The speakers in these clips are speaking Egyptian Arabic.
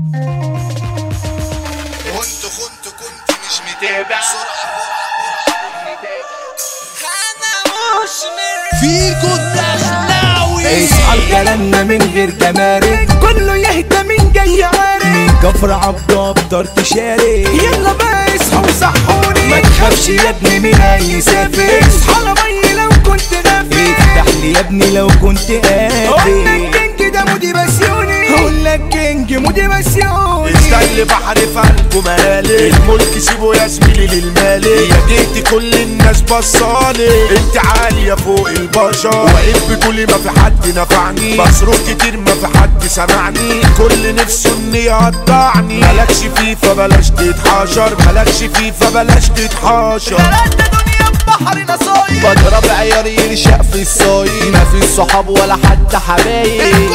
كنت كنت كنت مش متابع فيكو الدخلاوي اصحى كلامنا من غير جمارك كله يهدى من جاي عارف من كفر عبد افضل تشارك يلا بقى اصحى وصحوني ما تخافش يا ابني من اي سافر اصحى يا بي لو كنت غافل افتح لي يا ابني لو كنت قادر هقول لك كينج ده موتيفاسيوني هقول لك كينج موتيفاسيوني استنى بحر في قلبه مالي الملك سيبه يا زميلي للمالي يا جيت كل الناس بصالي انت عالية فوق البشر واقف بكل ما في حد نفعني بصرف كتير ما في حد سمعني كل نفسه ان يقطعني مالكش فيه فبلاش تتحاشر مالكش فيه فبلاش تتحاشر بضرب عيار يرشق في الصايم ما في صحاب ولا حتى حبايب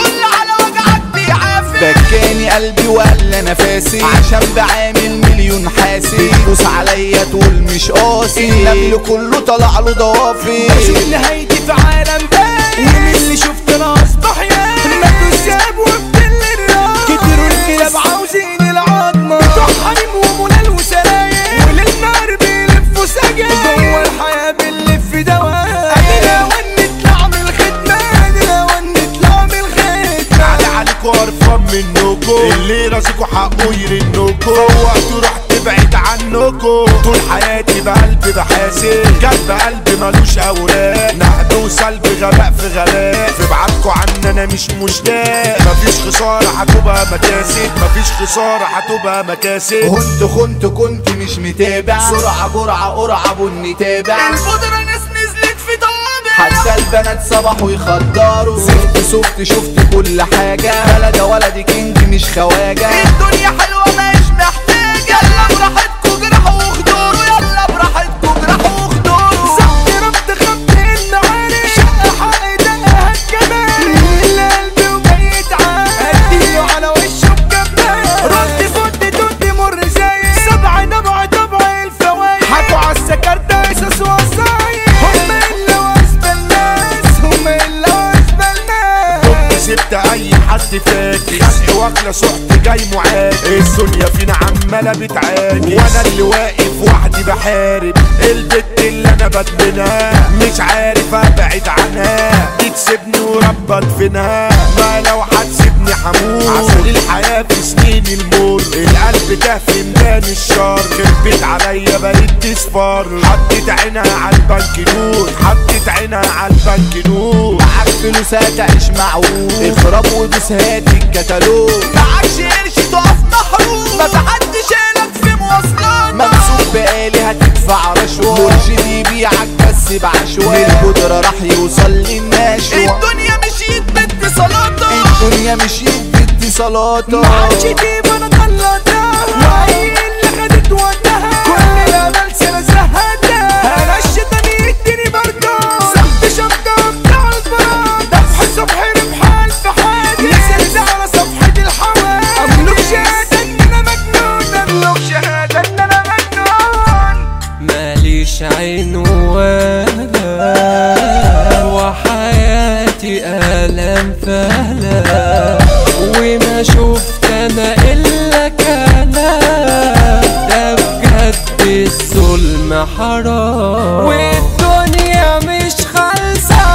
بكاني قلبي ولا نفاسي عشان بعامل مليون حاسي بوس عليا تقول مش قاسي النبل كله طلع له ضوافي بشوف نهايتي في عالم تاني ومن اللي شفت انا اصبح يا ماتوا الساب وبتل الراس كتروا الكلاب عاوزين العظمة بتوع حريم ومنال وسرايا وللنار بيلفوا سجاير جوه الحياة بنلف دواء ادينا ونطلع من الخدمة ادينا ونطلع من الخدمة علي عليكوا قرفان منكوا اللي راسكوا حقه يرنكوا فوقتوا رحت بعيد عنكوا طول حياتي بقلبي بحاسب قلب قلبي ملوش اوراق نهب وسلب غباء في غباء في بعدكوا عني انا مش مشتاق مفيش خسارة هتبقى مكاسب مفيش خسارة هتبقى مكاسب كنت كنت كنت مش متابع سرعة جرعة قرعة بني تابع البودرة ناس نزلت في طوابع حتى البنات صبحوا يخدروا سفت سفت شفت كل حاجة بلد ولدي كينج مش خواجة الدنيا حلوة مش محتاجة يلا براحتكوا جرحوا وخدوروا يلا براحتكوا جرحوا وخدوروا سحت ربط خبط المعارف شق حق دقها الجمال اللي قلبي وجاي يتعاد اديله على وشه بجبال رد فد تد مر زي سبع نبع طبع الفوايد حكوا على السكر ده اساس وصايد هم الا واسبى الناس هم الا واسبى الناس كنت سبت اي حد فاكر خلقي واكله سحت جاي معاد الدنيا فينا عماله بتعاني وانا اللي واقف وحدي بحارب البت اللي انا بدمنها مش عارف ابعد عنها بتسيبني ورب ادفنها ما لو هتسيبني هموت عسل الحياه في سنين المر القلب ده في ميدان الشر خربت عليا بقيت تصفر حطيت عينها على البنك نور حطيت عينها على البنك نور معاك فلوس هتعيش معقول اخرب ودوس هات الكتالوج معكش قرش تقف محروم ما في حد شايلك في مواصلات ممسوك بقالي هتدفع رشوة مرشد يبيعك بس بعشوة من البودرة راح يوصل للنشوة الدنيا مشيت باتصالاتها الدنيا مشيت باتصالاتها ما عادش تجيب انا طلعتها وهي اللي خدت وقتها كل الامل سنة زهقتها انا الشيطان يديني برضه سحت شطة بتاع البراء دفع صبحي ربح الف حاجة نزلت على صفحة الحوادث املك شهادة ان انا مجنون املك شهادة ان انا مجنون ماليش عين ولا وحياتي ألم فهلا وما شفت أنا إلا كلام ده بجد الظلم حرام والدنيا مش خالصة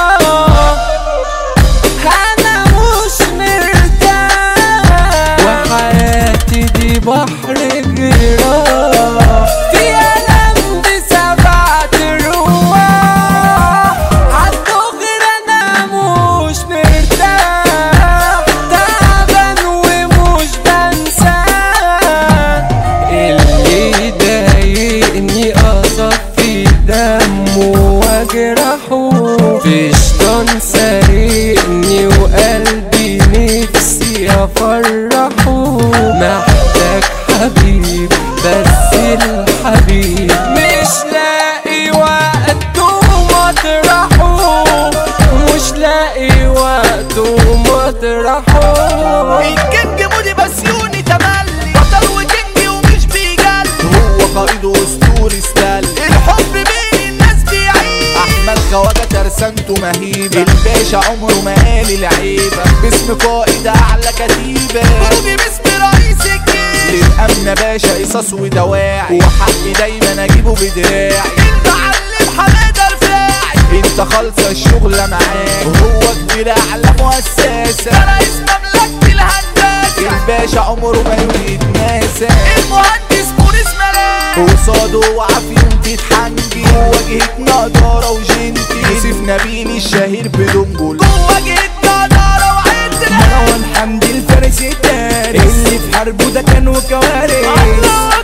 أنا مش مرتاح وحياتي دي بحر جراح في ألم بسبعة رواح عالدغر أنا مش مرتاح تعبان ومش بنساه اللي ضايقني أصفي دمه واجرحه في شيطان سارقني وقلبي نفسي افرحه محتاج حبيب بس الحبيب مش لاقي وقت ومطرحه مش لاقي وقت ومطرحه الكينج مودي بسيوني تملي بطل وكينج ومش بيجلي هو قائد اسطوري استل الحب بين الناس بيعيش احمد خواجه ترسانته مهيبه الباشا عمره ما قال العيبه باسم قائد اعلى كتيبه خروجي باسم الباشا قصص ودواعي وحقي دايما اجيبه بدراعي المعلم حماد رفاعي انت خالصة الشغلة معاك هو كبير اعلى مؤسسة رئيس مملكة الهندسة الباشا عمره ما يتناسى المهندس موريس ملاك قصاده وعافية تتحنجي واجهة نضارة وجنتي يوسف نبيل الشهير بدنجل جوه جدنا نارة وعزة مروان حمدي الفارس التارس اللي في حربه ده كان وكوارث الله